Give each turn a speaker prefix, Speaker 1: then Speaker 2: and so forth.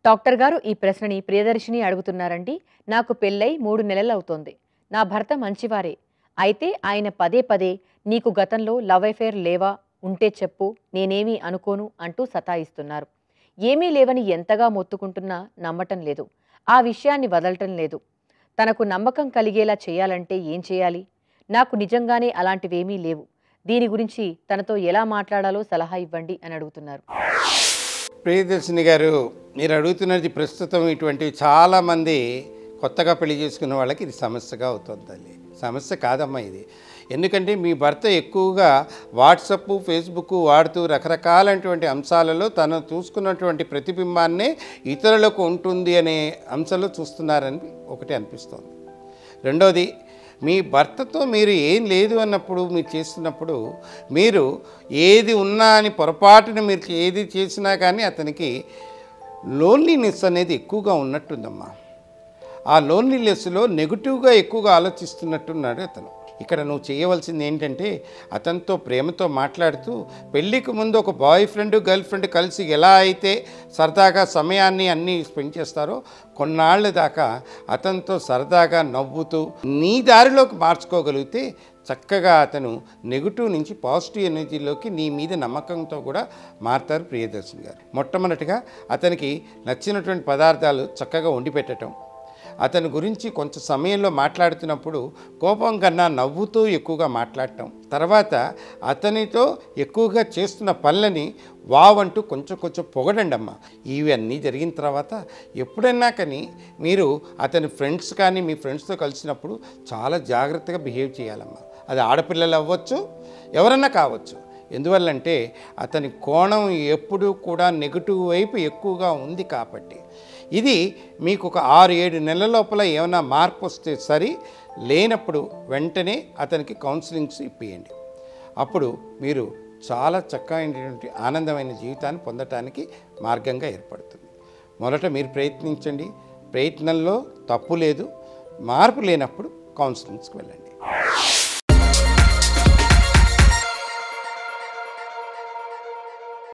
Speaker 1: doctor గారు ఈ ప్రశ్నని ప్రియదర్శిని అడుగుతున్నారండి నాకు పెళ్ళై మూడు నెలలు అవుతోంది నా భర్త మంచివారే అయితే ఆయన పదే పదే నీకు గతంలో లవ్ అఫేర్ లేవా ఉంటే చెప్పు నేనేమీ అనుకోను అంటూ సతాయిస్తున్నారు ఏమీ లేవని ఎంతగా మొత్తుకుంటున్నా నమ్మటం లేదు ఆ విషయాన్ని వదలటం లేదు తనకు నమ్మకం కలిగేలా చేయాలంటే ఏం చేయాలి నాకు నిజంగానే అలాంటివేమీ లేవు దీని గురించి తనతో ఎలా మాట్లాడాలో సలహా ఇవ్వండి అని అడుగుతున్నారు
Speaker 2: ప్రియదర్శిని గారు మీరు అడుగుతున్నది ప్రస్తుతం ఇటువంటి చాలామంది కొత్తగా పెళ్లి చేసుకున్న వాళ్ళకి ఇది సమస్యగా అవుతుంది తల్లి సమస్య కాదమ్మా ఇది ఎందుకంటే మీ భర్త ఎక్కువగా వాట్సప్ ఫేస్బుక్ వాడుతూ రకరకాలైనటువంటి అంశాలలో తను చూసుకున్నటువంటి ప్రతిబింబాన్నే ఇతరులకు ఉంటుంది అనే అంశంలో చూస్తున్నారని ఒకటి అనిపిస్తోంది రెండోది మీ భర్తతో మీరు ఏం లేదు అన్నప్పుడు మీరు చేస్తున్నప్పుడు మీరు ఏది ఉన్నా అని పొరపాటున మీరు ఏది చేసినా కానీ అతనికి లోన్లీనెస్ అనేది ఎక్కువగా ఉన్నట్టుందమ్మా ఆ లోన్లీనెస్లో నెగిటివ్గా ఎక్కువగా ఆలోచిస్తున్నట్టున్నాడు అతను ఇక్కడ నువ్వు చేయవలసింది ఏంటంటే అతనితో ప్రేమతో మాట్లాడుతూ పెళ్ళికి ముందు ఒక బాయ్ ఫ్రెండ్ గర్ల్ ఫ్రెండ్ కలిసి ఎలా అయితే సరదాగా సమయాన్ని అన్నీ స్పెండ్ చేస్తారో కొన్నాళ్ళ దాకా అతనితో సరదాగా నవ్వుతూ నీ దారిలోకి మార్చుకోగలిగితే చక్కగా అతను నెగిటివ్ నుంచి పాజిటివ్ ఎనర్జీలోకి నీ మీద నమ్మకంతో కూడా మారుతారు ప్రియదర్శన్ గారు మొట్టమొదటిగా అతనికి నచ్చినటువంటి పదార్థాలు చక్కగా వండి పెట్టడం అతని గురించి కొంచెం సమయంలో మాట్లాడుతున్నప్పుడు కోపం కన్నా నవ్వుతూ ఎక్కువగా మాట్లాడటం తర్వాత అతనితో ఎక్కువగా చేస్తున్న పనులని వావంటూ కొంచెం కొంచెం పొగడండి అమ్మ ఇవన్నీ జరిగిన తర్వాత ఎప్పుడైనా కానీ మీరు అతని ఫ్రెండ్స్ కానీ మీ ఫ్రెండ్స్తో కలిసినప్పుడు చాలా జాగ్రత్తగా బిహేవ్ చేయాలమ్మా అది ఆడపిల్లలు అవ్వచ్చు ఎవరన్నా కావచ్చు ఎందువల్లంటే అతని కోణం ఎప్పుడూ కూడా నెగిటివ్ వైపు ఎక్కువగా ఉంది కాబట్టి ఇది మీకు ఒక ఆరు ఏడు నెలల లోపల ఏమైనా మార్పు వస్తే సరి లేనప్పుడు వెంటనే అతనికి కౌన్సిలింగ్స్ ఇప్పియండి అప్పుడు మీరు చాలా చక్కమైనటువంటి ఆనందమైన జీవితాన్ని పొందటానికి మార్గంగా ఏర్పడుతుంది మొదట మీరు ప్రయత్నించండి ప్రయత్నంలో తప్పు లేదు మార్పు లేనప్పుడు కౌన్సిలింగ్స్కి వెళ్ళండి